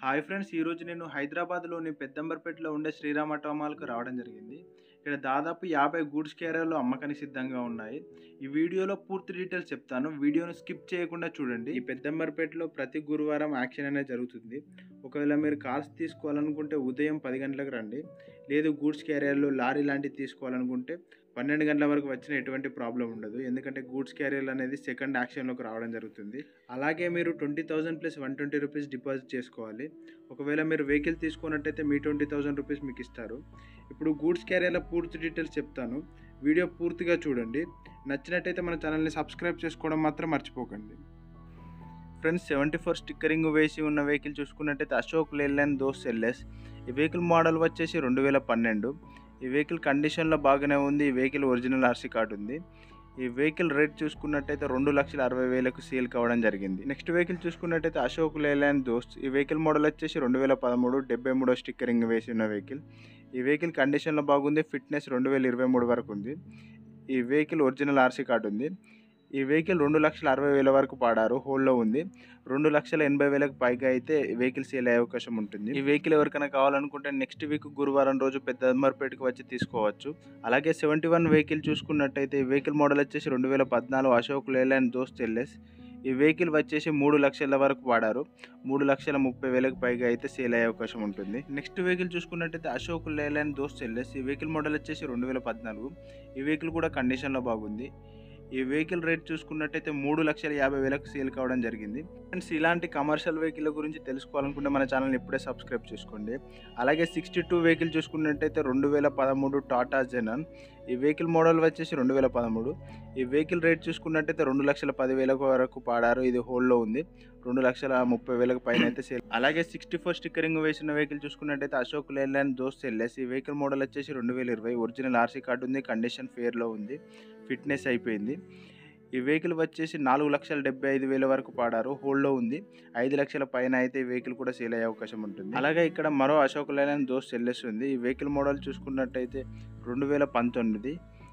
hi friends ఈరోజు నేను హైదరాబాద్లోని పెద్దంబర్పేటలో ఉండే శ్రీరామ టోమాల్కు రావడం జరిగింది ఇక్కడ దాదాపు యాభై గూడ్స్ క్యారియర్లు అమ్మకానికి సిద్ధంగా ఉన్నాయి ఈ వీడియోలో పూర్తి డీటెయిల్స్ చెప్తాను వీడియోను స్కిప్ చేయకుండా చూడండి ఈ పెద్దంబర్పేటలో ప్రతి గురువారం యాక్షన్ అనేది జరుగుతుంది ఒకవేళ మీరు కార్స్ తీసుకోవాలనుకుంటే ఉదయం పది గంటలకు రండి లేదు గూడ్స్ క్యారియర్లు లారీ లాంటివి తీసుకోవాలనుకుంటే పన్నెండు గంటల వరకు వచ్చిన ఎటువంటి ప్రాబ్లం ఉండదు ఎందుకంటే గూడ్స్ క్యారియర్లు అనేది సెకండ్ యాక్షన్లోకి రావడం జరుగుతుంది అలాగే మీరు twenty thousand plus one twenty rupees deposit చేసుకోవాలి ఒకవేళ మీరు వెహికల్ తీసుకున్నట్టయితే మీ ట్వంటీ థౌసండ్ రూపీస్ మీకు ఇస్తారు ఇప్పుడు గూడ్స్ క్యారియర్ల పూర్తి డీటెయిల్స్ చెప్తాను వీడియో పూర్తిగా చూడండి నచ్చినట్టయితే మన ఛానల్ని సబ్స్క్రైబ్ చేసుకోవడం మాత్రం మర్చిపోకండి ఫ్రెండ్స్ సెవెంటీ ఫోర్ స్టిక్కరింగ్ వేసి ఉన్న వెహికల్ చూసుకున్నట్టయితే అశోక్ లేల్యాండ్ దోస్ ఎల్ఎస్ ఈ వెహికల్ మోడల్ వచ్చేసి రెండు వేల పన్నెండు ఈ వెహికల్ కండిషన్లో బాగానే ఉంది ఈ వెహికల్ ఒరిజినల్ ఆర్సీ కార్డు ఉంది ఈ వెహికల్ రేట్ చూసుకున్నట్టయితే రెండు లక్షల అరవై వేలకు సేల్ కావడం జరిగింది నెక్స్ట్ వెహికల్ చూసుకున్నట్టయితే అశోక్ లేలాండ్ దోస్త్ ఈ వెహికల్ మోడల్ వచ్చేసి రెండు వేల పదమూడు డెబ్బై మూడో స్టిక్కరింగ్ వేసి ఉన్న వెహికల్ ఈ వెహికల్ కండిషన్లో బాగుంది ఫిట్నెస్ రెండు వేల ఇరవై మూడు వరకు ఉంది ఈ వెహికల్ ఒరిజినల్ ఆర్సీ కార్డు ఉంది ఈ వెహికల్ రెండు లక్షల అరవై వేల వరకు పాడారు హోల్డ్లో ఉంది రెండు లక్షల ఎనభై వేలకు పైగా అయితే వెహికల్ సేల్ అయ్యే అవకాశం ఉంటుంది ఈ వెహికల్ ఎవరికైనా కావాలనుకుంటే నెక్స్ట్ వీక్ గురువారం రోజు పెద్ద అమ్మర్పేటకి వచ్చి తీసుకోవచ్చు అలాగే సెవెంటీ వన్ వెహికల్ చూసుకున్నట్టయితే ఈ వెహికల్ మోడల్ వచ్చేసి రెండు వేల పద్నాలుగు అశోక్ లేలాండ్ దోస్త్ ఎల్ఎస్ ఈ వెహికల్ వచ్చేసి మూడు లక్షల వరకు వాడారు మూడు లక్షల ముప్పై వేలకు పైగా అయితే సేల్ అయ్యే అవకాశం ఉంటుంది నెక్స్ట్ వెహికల్ చూసుకున్నట్టయితే అశోక్ లేలాండ్ దోస్త్ ఎల్ఎస్ ఈ వెహికల్ మోడల్ వచ్చేసి రెండు వేల పద్నాలుగు ఈ వెహికల్ కూడా కండిషన్లో బాగుంది ఈ వెహికల్ రేట్ చూసుకున్నట్టయితే మూడు లక్షల యాభై వేలకు సేల్ కావడం జరిగింది ఫ్రెండ్స్ ఇలాంటి కమర్షియల్ వెహికల్ గురించి తెలుసుకోవాలనుకుంటే మన ఛానల్ని ఇప్పుడే సబ్స్క్రైబ్ చేసుకోండి అలాగే సిక్స్టీ టూ వెహికల్ చూసుకున్నట్టయితే రెండు వేల పదమూడు టాటా జెనన్ ఈ వెహికల్ మోడల్ వచ్చేసి రెండు వేల పదమూడు ఈ వెహికల్ రేట్ చూసుకున్నట్టయితే రెండు లక్షల పదివేలకు వరకు పాడారు ఇది హోల్డ్లో ఉంది రెండు లక్షల ముప్పై వేలకు పైన అయితే సేల్ అలాగే సిక్స్టీ ఫోర్ స్టిక్కరింగ్ వేసిన వెహికల్ చూసుకున్నట్టయితే అశోక్ లేలాండ్ దోస్త్ ఎల్ఎస్ ఈ వెహికల్ మోడల్ వచ్చేసి రెండు వేల ఇరవై ఒరిజినల్ ఆర్సీ కార్డు ఉంది కండిషన్ ఫేర్లో ఉంది ఫిట్నెస్ అయిపోయింది ఈ వెహికల్ వచ్చేసి నాలుగు లక్షల డెబ్బై ఐదు వేల వరకు పాడారు హోల్డ్లో ఉంది ఐదు లక్షల పైన అయితే ఈ వెహికల్ కూడా సేల్ అయ్యే అవకాశం ఉంటుంది అలాగే ఇక్కడ మరో అశోక్ లేలాండ్ దోస్త్ ఎల్ఎస్ ఉంది ఈ వెహికల్ మోడల్ చూసుకున్నట్టయితే రెండు వేల పంతొమ్మిది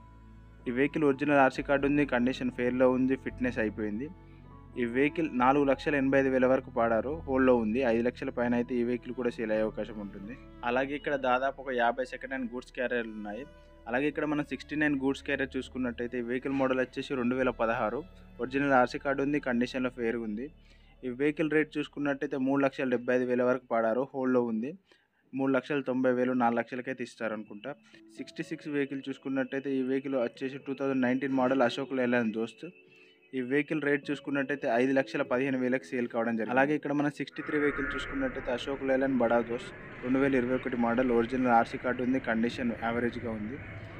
ఈ వెహికల్ ఒరిజినల్ ఆర్సీ కార్డు ఉంది కండిషన్ ఫేర్లో ఉంది ఫిట్నెస్ అయిపోయింది ఈ వెహికల్ నాలుగు లక్షల ఎనభై ఐదు వేల వరకు పాడారు హోల్డ్లో ఉంది ఐదు లక్షల పైన అయితే ఈ వెహికల్ కూడా సేల్ అయ్యే అవకాశం ఉంటుంది అలాగే ఇక్కడ దాదాపు ఒక యాభై సెకండ్ హ్యాండ్ గూడ్స్ క్యారియర్లు ఉన్నాయి అలాగే ఇక్కడ మనం సిక్స్టీ నైన్ గూడ్స్ క్యారియర్ చూసుకున్నట్టయితే ఈ వెహికల్ మోడల్ వచ్చేసి రెండు వేల పదహారు ఒరిజినల్ ఆర్సీ కార్డు ఉంది కండిషన్లో ఫేర్ ఉంది ఈ వెహికల్ రేట్ చూసుకున్నట్టయితే మూడు లక్షల డెబ్బై ఐదు వేల వరకు పాడారు హోల్డ్లో ఉంది మూడు లక్షల తొంభై వేలు నాలుగు లక్షలకైతే ఇస్తారనుకుంటా సిక్స్టీ సిక్స్ వెహికల్ చూసుకున్నట్టయితే ఈ వెహికల్ వచ్చేసి two thousand nineteen model Ashok Leyland Dost ఈ వెహికల్ రేట్ చూసుకున్నట్టయితే ఐదు లక్షల పదిహేను వేలకు సేల్ కావడం జరిగింది అలాగే ఇక్కడ మనం సిక్స్టీ త్రీ వెహికల్ చూసుకున్నట్టయితే అశోక్ లేలాండ్ బడా దోస్ రెండు వేల ఇరవై ఒకటి మోడల్ ఒరిజినల్ ఆర్సీ కార్డు ఉంది కండిషన్ యావరేజ్గా ఉంది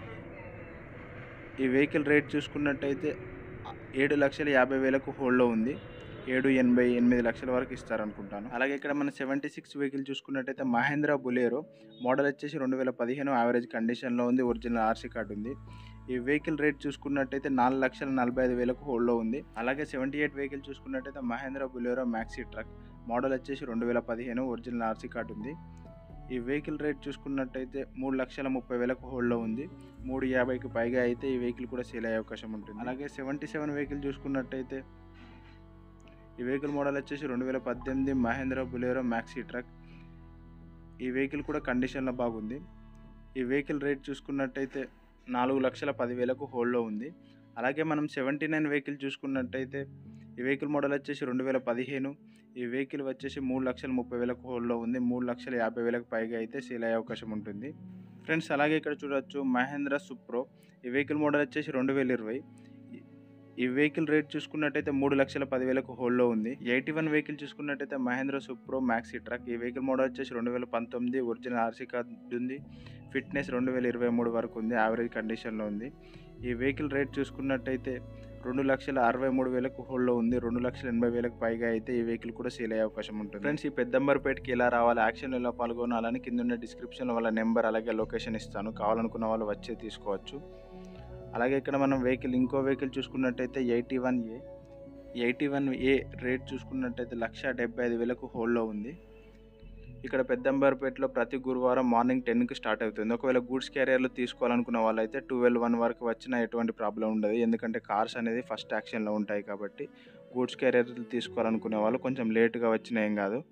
ఈ వెహికల్ రేట్ చూసుకున్నట్టయితే ఏడు లక్షల యాభై వేలకు హోల్డ్లో ఉంది ఏడు ఎనభై ఎనిమిది లక్షల వరకు ఇస్తారనుకుంటాను అలాగే ఇక్కడ మన సెవెంటీ సిక్స్ వెహికల్ చూసుకున్నట్టయితే మహేంద్ర బులేరో మోడల్ వచ్చేసి రెండు వేల పదిహేను యావరేజ్ కండిషన్లో ఉంది ఒరిజినల్ ఆర్సీ కార్డు ఉంది ఈ వెహికల్ రేట్ చూసుకున్నట్టయితే నాలుగు లక్షల నలభై ఐదు వేలకు హోల్డ్లో ఉంది అలాగే సెవెంటీ ఎయిట్ వెహికల్ చూసుకున్నట్టయితే Mahindra Bolero maxi truck model వచ్చేసి రెండు వేల పదిహేను ఒరిజినల్ ఆర్సీ కార్డు ఉంది ఈ వెహికల్ రేట్ చూసుకున్నట్టయితే మూడు లక్షల ముప్పై వేలకు హోల్డ్లో ఉంది మూడు యాభైకి పైగా అయితే ఈ వెహికల్ కూడా సేల్ అయ్యే అవకాశం ఉంటుంది అలాగే సెవెంటీ సెవెన్ వెహికల్ చూసుకున్నట్టయితే ఈ వెహికల్ మోడల్ వచ్చేసి రెండు వేల పద్దెనిమిది మహేంద్ర బులేరో మ్యాక్సీ ట్రక్ ఈ వెహికల్ కూడా కండిషన్లో బాగుంది ఈ వెహికల్ రేట్ చూసుకున్నట్టయితే నాలుగు లక్షల పదివేలకు హోల్డ్లో ఉంది అలాగే మనం సెవెంటీ నైన్ వెహికల్ చూసుకున్నట్టయితే ఈ వెహికల్ మోడల్ వచ్చేసి రెండు వేల పదిహేను ఈ వెహికల్ వచ్చేసి మూడు లక్షల ముప్పై వేలకు హోల్డ్లో ఉంది మూడు లక్షల యాభై వేలకు పైగా అయితే సేల్ అయ్యే అవకాశం ఉంటుంది ఫ్రెండ్స్ అలాగే ఇక్కడ చూడొచ్చు మహేంద్ర సుప్రో ఈ వెహికల్ మోడల్ వచ్చేసి రెండు వేల ఇరవై ఈ వెహికల్ రేట్ చూసుకున్నట్టయితే మూడు లక్షల పదివేలకు హోల్డ్లో ఉంది ఎయిటీ వన్ వెహికల్ చూసుకున్నట్టయితే మహేంద్ర సుప్రో మ్యాక్సీ ట్రక్ ఈ వెహికల్ మోడల్ వచ్చేసి రెండు వేల పంతొమ్మిది ఒరిజినల్ ఆర్సీ కార్డు ఉంది ఫిట్నెస్ రెండు వేల ఇరవై మూడు వరకు ఉంది యావరేజ్ కండిషన్లో ఉంది ఈ వెహికల్ రేట్ చూసుకున్నట్టయితే రెండు లక్షల అరవై మూడు వేలకు హోల్డ్లో ఉంది రెండు లక్షల ఎనభై వేలకు పైగా అయితే ఈ వెహికల్ కూడా సేల్ అయ్యే అవకాశం ఉంటుంది ఫ్రెండ్స్ ఈ పెద్దంబర్పేటకి ఎలా రావాలి యాక్షన్ ఎలా పాల్గొనాలని కింద ఉన్న డిస్క్రిప్షన్లో వాళ్ళ నెంబర్ అలాగే లొకేషన్ ఇస్తాను కావాలనుకున్న వాళ్ళు వచ్చే తీసుకోవచ్చు అలాగే ఇక్కడ మనం వెహికల్ ఇంకో వెహికల్ చూసుకున్నట్టయితే eighty one A eighty one A rate చూసుకున్నట్టయితే లక్ష డెబ్బై ఐదు వేలకు హోల్డ్లో ఉంది ఇక్కడ పెద్దంబర్పేటలో ప్రతి గురువారం మార్నింగ్ టెన్కి స్టార్ట్ అవుతుంది ఒకవేళ గూడ్స్ క్యారియర్లు తీసుకోవాలనుకున్న వాళ్ళైతే ట్వెల్వ్ వన్ వరకు వచ్చినా ఎటువంటి ప్రాబ్లం ఉండదు ఎందుకంటే కార్స్ అనేది ఫస్ట్ యాక్షన్లో ఉంటాయి కాబట్టి గూడ్స్ క్యారియర్లు తీసుకోవాలనుకునే వాళ్ళు కొంచెం లేట్గా వచ్చినా ఏం కాదు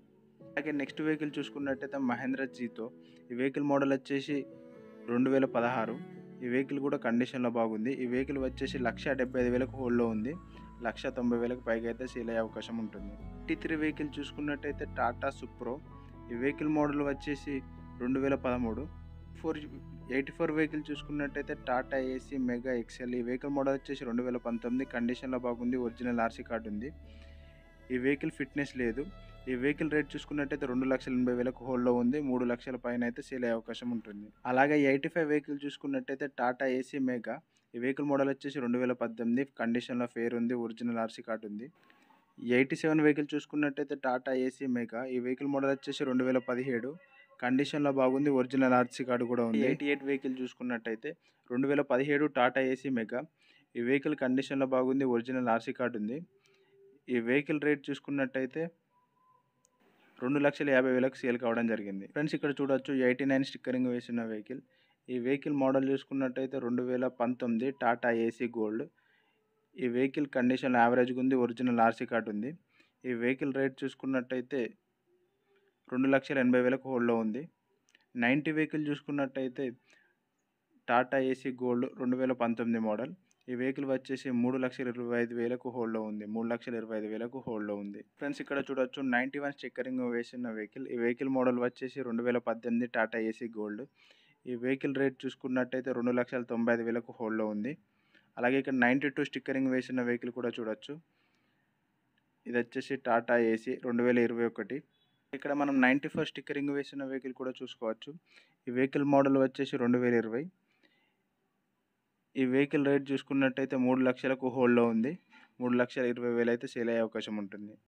అలాగే నెక్స్ట్ వెహికల్ చూసుకున్నట్టయితే మహేంద్ర జీతో ఈ వెహికల్ మోడల్ వచ్చేసి రెండు వేల పదహారు ఈ వెహికల్ కూడా కండిషన్లో బాగుంది ఈ వెహికల్ వచ్చేసి లక్ష డెబ్బై ఐదు వేలకు హోల్డ్లో ఉంది లక్ష తొంభై వేలకు పైగా అయితే సేల్ అయ్యే అవకాశం ఉంటుంది టీ త్రీ వెహికల్ చూసుకున్నట్టయితే టాటా సుప్రో ఈ వెహికల్ మోడల్ వచ్చేసి రెండు వేల పదమూడు ఫోర్ ఎయిటీ ఫోర్ వెహికల్ చూసుకున్నట్టయితే టాటా ఏసీ మెగా ఎక్సెల్ ఈ వెహికల్ మోడల్ వచ్చేసి రెండు వేల పంతొమ్మిది కండిషన్లో బాగుంది ఒరిజినల్ ఆర్సీ కార్డు ఉంది ఈ వెహికల్ ఫిట్నెస్ లేదు ఈ వెహికల్ రేట్ చూసుకున్నట్టయితే రెండు లక్షల ఎనభై వేలకు హోల్డ్లో ఉంది మూడు లక్షల పైన అయితే సేల్ అయ్యే అవకాశం ఉంటుంది అలాగే ఎయిటీ ఫైవ్ వెహికల్ చూసుకున్నట్టయితే టాటా ఏసీ మెగా ఈ వెహికల్ మోడల్ వచ్చేసి రెండు వేల పద్దెనిమిది కండిషన్లో ఫేర్ ఉంది ఒరిజినల్ ఆర్సీ కార్డు ఉంది ఎయిటీ సెవెన్ వెహికల్ చూసుకున్నట్టయితే టాటా ఏసీ మెగా ఈ వెహికల్ మోడల్ వచ్చేసి రెండు వేల పదిహేడు కండిషన్లో బాగుంది ఒరిజినల్ ఆర్సీ కార్డు కూడా ఉంది ఎయిటీ ఎయిట్ వెహికల్ చూసుకున్నట్టయితే రెండు వేల పదిహేడు టాటా ఏసీ మెగా ఈ వెహికల్ కండిషన్లో బాగుంది ఒరిజినల్ ఆర్సీ కార్డు ఉంది ఈ వెహికల్ రేట్ చూసుకున్నట్టయితే రెండు లక్షల యాభై వేలకు సేల్ కావడం జరిగింది ఫ్రెండ్స్ ఇక్కడ చూడొచ్చు ఎయిటీ నైన్ స్టిక్కరింగ్ వేసిన వెహికల్ ఈ వెహికల్ మోడల్ చూసుకున్నట్టయితే రెండు వేల పంతొమ్మిది టాటా ఏసీ గోల్డ్ ఈ వెహికల్ కండిషన్ యావరేజ్గా ఉంది ఒరిజినల్ ఆర్సీ కార్డు ఉంది ఈ వెహికల్ రేట్ చూసుకున్నట్టయితే రెండు లక్షల ఎనభై వేలకు హోల్డ్లో ఉంది నైంటీ వెహికల్ చూసుకున్నట్టయితే టాటా ఏసీ గోల్డ్ రెండు వేల పంతొమ్మిది మోడల్ ఈ వెహికల్ వచ్చేసి మూడు లక్షల ఇరవై ఐదు వేలకు హోల్డ్లో ఉంది మూడు లక్షల ఇరవై ఐదు వేలకు హోల్డ్లో ఉంది ఫ్రెండ్స్ ఇక్కడ చూడొచ్చు నైంటీ వన్ స్టిక్కరింగ్ వేసిన వెహికల్ ఈ వెహికల్ మోడల్ వచ్చేసి రెండు వేల పద్దెనిమిది టాటా ఏసీ గోల్డ్ ఈ వెహికల్ రేట్ చూసుకున్నట్టయితే రెండు లక్షల తొంభై ఐదు వేలకు హోల్డ్లో ఉంది అలాగే ఇక్కడ నైంటీ టూ స్టిక్కరింగ్ వేసిన వెహికల్ కూడా చూడొచ్చు ఇది వచ్చేసి టాటా ఏసీ రెండు వేల ఇరవై ఒకటి ఇక్కడ మనం నైంటీ ఫోర్ స్టిక్కరింగ్ వేసిన వెహికల్ కూడా చూసుకోవచ్చు ఈ వెహికల్ మోడల్ వచ్చేసి రెండు వేల ఇరవై ఈ వెహికల్ రేట్ చూసుకున్నట్టయితే మూడు లక్షలకు హోల్డ్లో ఉంది మూడు లక్షల ఇరవై వేలు అయితే సేల్ అయ్యే అవకాశం ఉంటుంది